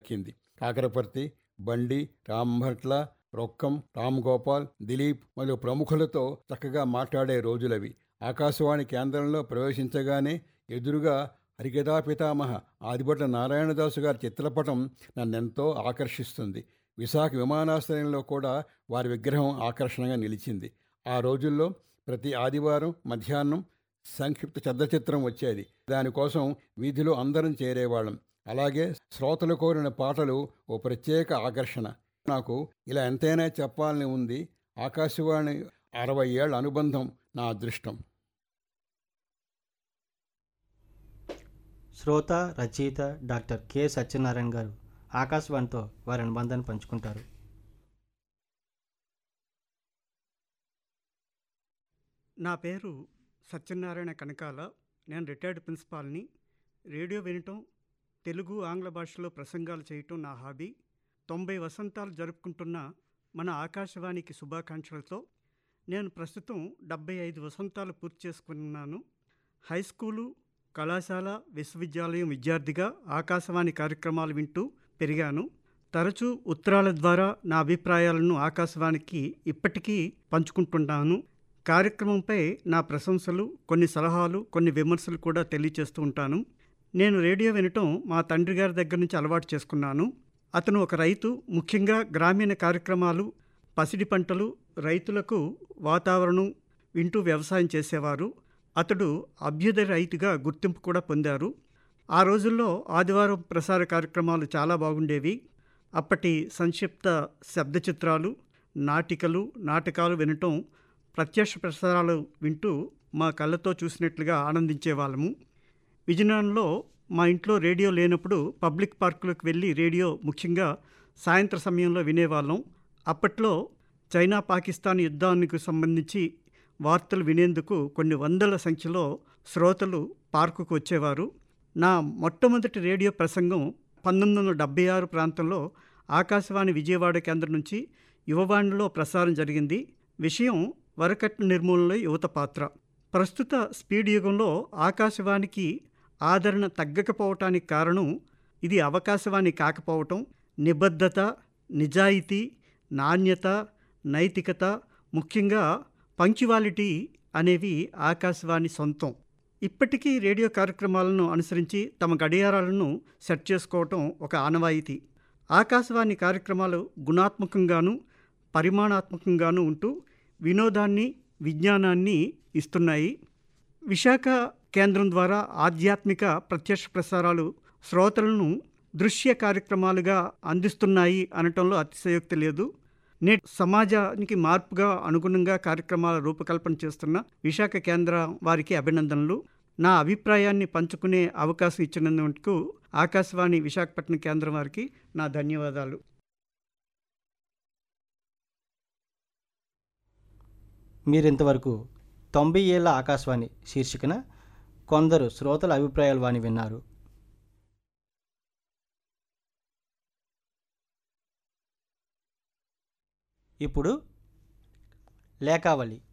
దక్కింది కాకరపర్తి బండి రాంభట్ల రొక్కం రామ్ గోపాల్ దిలీప్ మరియు ప్రముఖులతో చక్కగా మాట్లాడే రోజులవి ఆకాశవాణి కేంద్రంలో ప్రవేశించగానే ఎదురుగా హరికథా పితామహ ఆదిభట్ల నారాయణదాసు గారి చిత్రపటం నన్నెంతో ఆకర్షిస్తుంది విశాఖ విమానాశ్రయంలో కూడా వారి విగ్రహం ఆకర్షణగా నిలిచింది ఆ రోజుల్లో ప్రతి ఆదివారం మధ్యాహ్నం సంక్షిప్త చిత్రం వచ్చేది దానికోసం వీధిలో అందరం చేరేవాళ్ళం అలాగే శ్రోతలు కోరిన పాటలు ఓ ప్రత్యేక ఆకర్షణ నాకు ఇలా ఎంతైనా చెప్పాలని ఉంది ఆకాశవాణి అరవై ఏళ్ల అనుబంధం నా అదృష్టం శ్రోత రచయిత డాక్టర్ కె సత్యనారాయణ గారు ఆకాశవాణితో వారి అనుబంధాన్ని పంచుకుంటారు నా పేరు సత్యనారాయణ కనకాల నేను రిటైర్డ్ ప్రిన్సిపాల్ని రేడియో వినటం తెలుగు ఆంగ్ల భాషలో ప్రసంగాలు చేయటం నా హాబీ తొంభై వసంతాలు జరుపుకుంటున్న మన ఆకాశవాణికి శుభాకాంక్షలతో నేను ప్రస్తుతం డెబ్బై ఐదు వసంతాలు పూర్తి చేసుకున్నాను హై స్కూలు కళాశాల విశ్వవిద్యాలయం విద్యార్థిగా ఆకాశవాణి కార్యక్రమాలు వింటూ పెరిగాను తరచూ ఉత్తరాల ద్వారా నా అభిప్రాయాలను ఆకాశవాణికి ఇప్పటికీ పంచుకుంటున్నాను కార్యక్రమంపై నా ప్రశంసలు కొన్ని సలహాలు కొన్ని విమర్శలు కూడా తెలియచేస్తూ ఉంటాను నేను రేడియో వినటం మా తండ్రి గారి దగ్గర నుంచి అలవాటు చేసుకున్నాను అతను ఒక రైతు ముఖ్యంగా గ్రామీణ కార్యక్రమాలు పసిడి పంటలు రైతులకు వాతావరణం వింటూ వ్యవసాయం చేసేవారు అతడు అభ్యుదయ రైతుగా గుర్తింపు కూడా పొందారు ఆ రోజుల్లో ఆదివారం ప్రసార కార్యక్రమాలు చాలా బాగుండేవి అప్పటి సంక్షిప్త శబ్ద చిత్రాలు నాటికలు నాటకాలు వినటం ప్రత్యక్ష ప్రసారాలు వింటూ మా కళ్ళతో చూసినట్లుగా ఆనందించేవాళ్ళము విజయనగరంలో మా ఇంట్లో రేడియో లేనప్పుడు పబ్లిక్ పార్కులకు వెళ్ళి రేడియో ముఖ్యంగా సాయంత్ర సమయంలో వినేవాళ్ళం అప్పట్లో చైనా పాకిస్తాన్ యుద్ధానికి సంబంధించి వార్తలు వినేందుకు కొన్ని వందల సంఖ్యలో శ్రోతలు పార్కుకు వచ్చేవారు నా మొట్టమొదటి రేడియో ప్రసంగం పంతొమ్మిది వందల డెబ్బై ఆరు ప్రాంతంలో ఆకాశవాణి విజయవాడ కేంద్రం నుంచి యువవాణిలో ప్రసారం జరిగింది విషయం వరకట్న నిర్మూలనలో యువత పాత్ర ప్రస్తుత స్పీడ్ యుగంలో ఆకాశవాణికి ఆదరణ తగ్గకపోవటానికి కారణం ఇది అవకాశవాణి కాకపోవటం నిబద్ధత నిజాయితీ నాణ్యత నైతికత ముఖ్యంగా పంక్చువాలిటీ అనేవి ఆకాశవాణి సొంతం ఇప్పటికీ రేడియో కార్యక్రమాలను అనుసరించి తమ గడియారాలను సెట్ చేసుకోవటం ఒక ఆనవాయితీ ఆకాశవాణి కార్యక్రమాలు గుణాత్మకంగాను పరిమాణాత్మకంగాను ఉంటూ వినోదాన్ని విజ్ఞానాన్ని ఇస్తున్నాయి విశాఖ కేంద్రం ద్వారా ఆధ్యాత్మిక ప్రత్యక్ష ప్రసారాలు శ్రోతలను దృశ్య కార్యక్రమాలుగా అందిస్తున్నాయి అనటంలో అతిశయోక్తి లేదు నేటి సమాజానికి మార్పుగా అనుగుణంగా కార్యక్రమాల రూపకల్పన చేస్తున్న విశాఖ కేంద్ర వారికి అభినందనలు నా అభిప్రాయాన్ని పంచుకునే అవకాశం ఇచ్చినందుకు ఆకాశవాణి విశాఖపట్నం కేంద్రం వారికి నా ధన్యవాదాలు మీరింతవరకు తొంభై ఏళ్ల ఆకాశవాణి శీర్షికన కొందరు శ్రోతల అభిప్రాయాలు వాణి విన్నారు ఇప్పుడు లేఖావళి